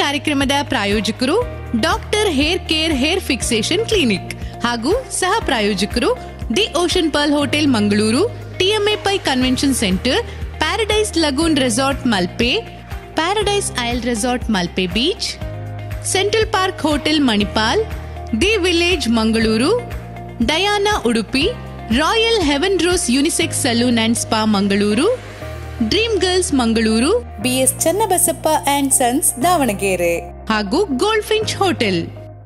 ಕಾರ್ಯಕ್ರಮದ ಪ್ರಾಯೋಜಕರು doctor hair care hair fixation clinic ಹಾಗೂ ಸಹ ಪ್ರಾಯೋಜಕರು the ocean pearl hotel Mangaluru TMA Pai convention centre paradise lagoon resort Malpe paradise isle resort Malpe beach central park hotel Manipal the village Mangaluru Diana Udupi royal haven rose unisex salon and spa Mangaluru dream girls Mangaluru BS Channabasappa and sons Davanagere ಹಾಗೂ gold Finch hotel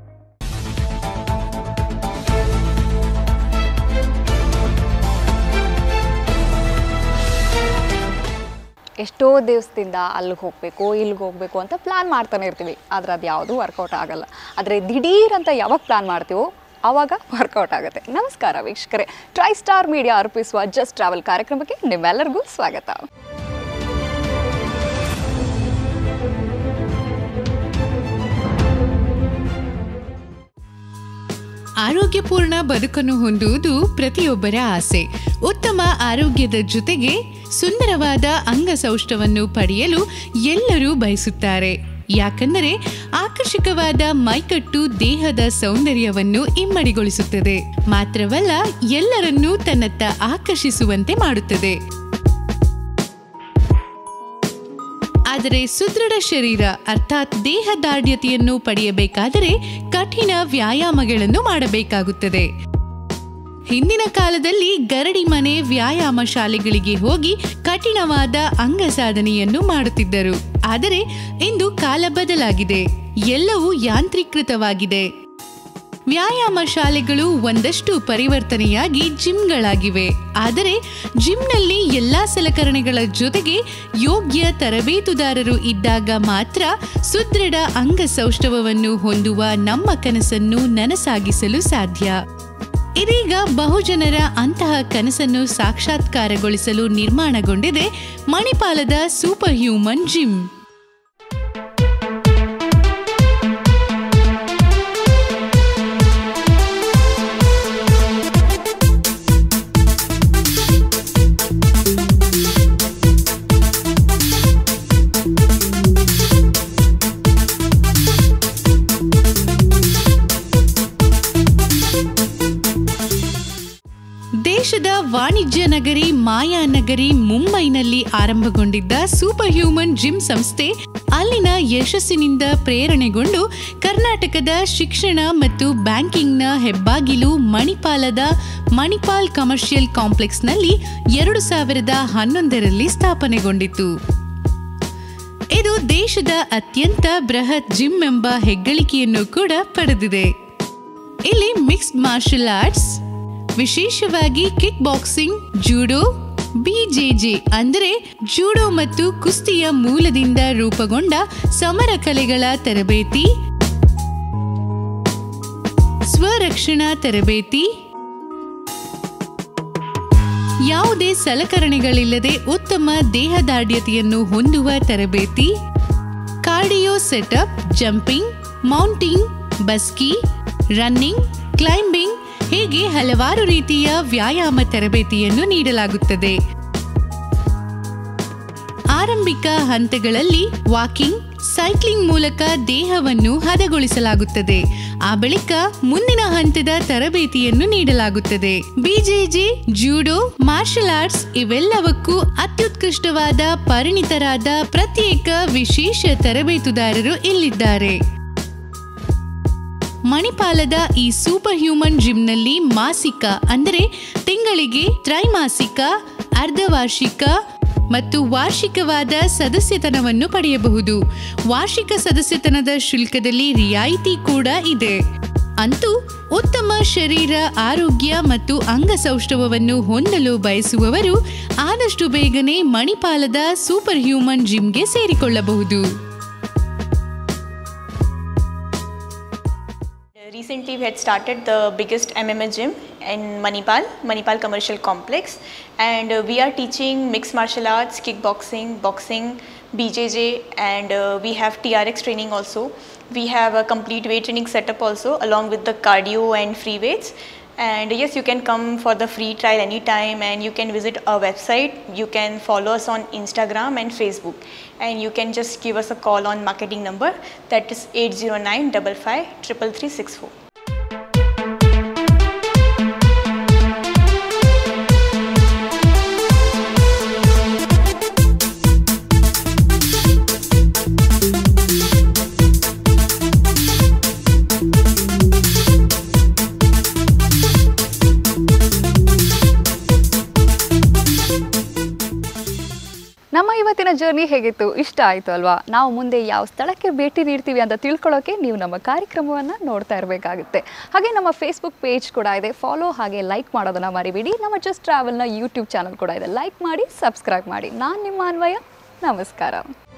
ಎಷ್ಟೋ ದಿವಸದಿಂದ ಅಲ್ಲಿಗೆ ಹೋಗಬೇಕು ಇಲ್ಲಿಗೆ ಹೋಗಬೇಕು ಅಂತ plan ಮಾಡ್ತಾನೆ ಇರ್ತೀವಿ ಆದರೆ ಅದು ಯಾವುದೂ ವರ್ಕೌಟ್ ಆಗಲ್ಲ ಆದರೆ ದಿಢೀರ್ ಅಂತ ಯಾವಾಗ ಪ್ಲ್ಯಾನ್ ಮಾಡ್ತೀವೋ ಆವಾಗ ವರ್ಕೌಟ್ ಆಗುತ್ತೆ ನಮಸ್ಕಾರ ವೀಕ್ಷಕರೇ ಟ್ರೈ ಸ್ಟಾರ್ ಮೀಡಿಯಾ ಅರ್ಪಿಸುವ ಜಸ್ಟ್ ಟ್ರಾವೆಲ್ ಕಾರ್ಯಕ್ರಮಕ್ಕೆ ನಿಮ್ಮೆಲ್ಲರಿಗೂ ಸ್ವಾಗತ ಆರೋಗ್ಯಪೂರ್ಣ ಬದುಕನ್ನು ಹೊಂದುವುದು ಪ್ರತಿಯೊಬ್ಬರ ಆಸೆ ಉತ್ತಮ ಆರೋಗ್ಯದ ಜೊತೆಗೆ ಸುಂದರವಾದ ಅಂಗಸೌಷ್ಠವನ್ನು ಪಡೆಯಲು ಎಲ್ಲರೂ ಬಯಸುತ್ತಾರೆ ಯಾಕಂದರೆ ಆಕರ್ಷಕವಾದ ಮೈಕಟ್ಟು ದೇಹದ ಸೌಂದರ್ಯವನ್ನು ಇಮ್ಮಡಿಗೊಳಿಸುತ್ತದೆ ಮಾತ್ರವಲ್ಲ ಎಲ್ಲರನ್ನೂ ತನ್ನತ್ತ ಆಕರ್ಷಿಸುವಂತೆ ಮಾಡುತ್ತದೆ ಆದರೆ ಸುದೃಢ ಶರೀರ ಅರ್ಥಾತ್ ದೇಹದಾಢ್ಯತೆಯನ್ನು ಪಡೆಯಬೇಕಾದರೆ ಕಠಿಣ ವ್ಯಾಯಾಮಗಳನ್ನು ಮಾಡಬೇಕಾಗುತ್ತದೆ ಹಿಂದಿನ ಕಾಲದಲ್ಲಿ ಗರಡಿ ಮನೆ ವ್ಯಾಯಾಮ ಶಾಲೆಗಳಿಗೆ ಹೋಗಿ ಕಠಿಣವಾದ ಅಂಗ ಸಾಧನೆಯನ್ನು ಮಾಡುತ್ತಿದ್ದರು ಆದರೆ ಇಂದು ಕಾಲ ಬದಲಾಗಿದೆ ಎಲ್ಲವೂ ಯಾಂತ್ರೀಕೃತವಾಗಿದೆ ವ್ಯಾಯಾಮ ಶಾಲೆಗಳು ಒಂದಷ್ಟು ಪರಿವರ್ತನೆಯಾಗಿ ಜಿಮ್ಗಳಾಗಿವೆ ಆದರೆ ಜಿಮ್ನಲ್ಲಿ ಎಲ್ಲಾ ಸಲಕರಣೆಗಳ ಜೊತೆಗೆ ಯೋಗ್ಯ ತರಬೇತುದಾರರು ಇದ್ದಾಗ ಮಾತ್ರ ಸುದೃಢ ಅಂಗಸೌಷ್ಠವವನ್ನು ಹೊಂದುವ ನಮ್ಮ ಕನಸನ್ನು ನನಸಾಗಿಸಲು ಸಾಧ್ಯ ಇದೀಗ ಬಹುಜನರ ಅಂತಹ ಕನಸನ್ನು ಸಾಕ್ಷಾತ್ಕಾರಗೊಳಿಸಲು ನಿರ್ಮಾಣಗೊಂಡಿದೆ ಮಣಿಪಾಲದ ಸೂಪರ್ ಹ್ಯೂಮನ್ ಜಿಮ್ ದೇಶದ ವಾಣಿಜ್ಯ ನಗರಿ ಮಾಯಾನಗರಿ ಮುಂಬೈನಲ್ಲಿ ಆರಂಭಗೊಂಡಿದ್ದ ಸೂಪರ್ ಹ್ಯೂಮನ್ ಜಿಮ್ ಸಂಸ್ಥೆ ಅಲ್ಲಿನ ಯಶಸ್ಸಿನಿಂದ ಪ್ರೇರಣೆಗೊಂಡು ಕರ್ನಾಟಕದ ಶಿಕ್ಷಣ ಮತ್ತು ಬ್ಯಾಂಕಿಂಗ್ನ ಹೆಬ್ಬಾಗಿಲು ಮಣಿಪಾಲದ ಮಣಿಪಾಲ್ ಕಮರ್ಷಿಯಲ್ ಕಾಂಪ್ಲೆಕ್ಸ್ನಲ್ಲಿ ಎರಡು ಸಾವಿರದ ಹನ್ನೊಂದರಲ್ಲಿ ಸ್ಥಾಪನೆಗೊಂಡಿತು ಇದು ದೇಶದ ಅತ್ಯಂತ ಬೃಹತ್ ಜಿಮ್ ಎಂಬ ಹೆಗ್ಗಳಿಕೆಯನ್ನು ಕೂಡ ಪಡೆದಿದೆ ಇಲ್ಲಿ ಮಿಕ್ಸ್ಡ್ ಮಾರ್ಷಲ್ ಆರ್ಟ್ಸ್ ವಿಶೇಷವಾಗಿ ಕಿಕ್ ಬಾಕ್ಸಿಂಗ್ ಜೂಡೋ ಬಿಜೆಜೆ ಅಂದರೆ ಜೂಡೋ ಮತ್ತು ಕುಸ್ತಿಯ ಮೂಲದಿಂದ ರೂಪುಗೊಂಡ ಸಮರ ಕಲೆಗಳ ತರಬೇತಿ ಸ್ವರಕ್ಷಣಾ ತರಬೇತಿ ಯಾವುದೇ ಸಲಕರಣೆಗಳಿಲ್ಲದೆ ಉತ್ತಮ ದೇಹದಾಢ್ಯತೆಯನ್ನು ಹೊಂದುವ ತರಬೇತಿ ಕಾರ್ಡಿಯೋ ಸೆಟಪ್ ಜಂಪಿಂಗ್ ಮೌಂಟಿಂಗ್ ಬಸ್ಕಿ ರನ್ನಿಂಗ್ ಕ್ಲೈಂಬಿಂಗ್ ಹೀಗೆ ಹಲವಾರು ರೀತಿಯ ವ್ಯಾಯಾಮ ತರಬೇತಿಯನ್ನು ನೀಡಲಾಗುತ್ತದೆ ಆರಂಭಿಕ ಹಂತಗಳಲ್ಲಿ ವಾಕಿಂಗ್ ಸೈಕ್ಲಿಂಗ್ ಮೂಲಕ ದೇಹವನ್ನು ಹದಗೊಳಿಸಲಾಗುತ್ತದೆ ಆ ಬಳಿಕ ಮುಂದಿನ ಹಂತದ ತರಬೇತಿಯನ್ನು ನೀಡಲಾಗುತ್ತದೆ ಬಿಜೆಜೆ ಜೂಡೋ ಮಾರ್ಷಲ್ ಆರ್ಟ್ಸ್ ಇವೆಲ್ಲವಕ್ಕೂ ಅತ್ಯುತ್ಕೃಷ್ಟವಾದ ಪರಿಣಿತರಾದ ಪ್ರತ್ಯೇಕ ವಿಶೇಷ ತರಬೇತುದಾರರು ಇಲ್ಲಿದ್ದಾರೆ ಮಣಿಪಾಲದ ಈ ಸೂಪರ್ ಹ್ಯೂಮನ್ ಜಿಮ್ನಲ್ಲಿ ಮಾಸಿಕ ಅಂದರೆ ತಿಂಗಳಿಗೆ ತ್ರೈಮಾಸಿಕ ಅರ್ಧವಾರ್ಷಿಕ ಮತ್ತು ವಾರ್ಷಿಕವಾದ ಸದಸ್ಯತನವನ್ನು ಪಡೆಯಬಹುದು ವಾರ್ಷಿಕ ಸದಸ್ಯತನದ ಶುಲ್ಕದಲ್ಲಿ ರಿಯಾಯಿತಿ ಕೂಡ ಇದೆ ಅಂತೂ ಉತ್ತಮ ಶರೀರ ಆರೋಗ್ಯ ಮತ್ತು ಅಂಗಸೌಷ್ಠವವನ್ನು ಹೊಂದಲು ಬಯಸುವವರು ಆದಷ್ಟು ಬೇಗನೆ ಮಣಿಪಾಲದ ಸೂಪರ್ ಹ್ಯೂಮನ್ ಜಿಮ್ಗೆ ಸೇರಿಕೊಳ್ಳಬಹುದು Recently, we had started the biggest MMA gym in Manipal, Manipal Commercial Complex, and uh, we are teaching mixed martial arts, kickboxing, boxing, BJJ, and uh, we have TRX training also. We have a complete weight training setup also, along with the cardio and free weights. And yes, you can come for the free trial anytime and you can visit our website. You can follow us on Instagram and Facebook. And you can just give us a call on marketing number that is 809 55 3364. ನಮ್ಮ ಇವತ್ತಿನ journey ಹೇಗಿತ್ತು ಇಷ್ಟ ಆಯಿತು ಅಲ್ವಾ ನಾವು ಮುಂದೆ ಯಾವ ಸ್ಥಳಕ್ಕೆ ಭೇಟಿ ನೀಡ್ತೀವಿ ಅಂತ ತಿಳ್ಕೊಳ್ಳೋಕೆ ನೀವು ನಮ್ಮ ಕಾರ್ಯಕ್ರಮವನ್ನು ನೋಡ್ತಾ ಇರಬೇಕಾಗುತ್ತೆ ಹಾಗೆ ನಮ್ಮ ಫೇಸ್ಬುಕ್ ಪೇಜ್ ಕೂಡ ಇದೆ ಫಾಲೋ ಹಾಗೆ ಲೈಕ್ ಮಾಡೋದನ್ನು ಮರಿಬೇಡಿ ನಮ್ಮ ಜಸ್ಟ್ ಟ್ರಾವೆಲ್ನ ಯೂಟ್ಯೂಬ್ ಚಾನಲ್ ಕೂಡ ಇದೆ ಲೈಕ್ ಮಾಡಿ ಸಬ್ಸ್ಕ್ರೈಬ್ ಮಾಡಿ ನಾನು ನಿಮ್ಮ ಅನ್ವಯ ನಮಸ್ಕಾರ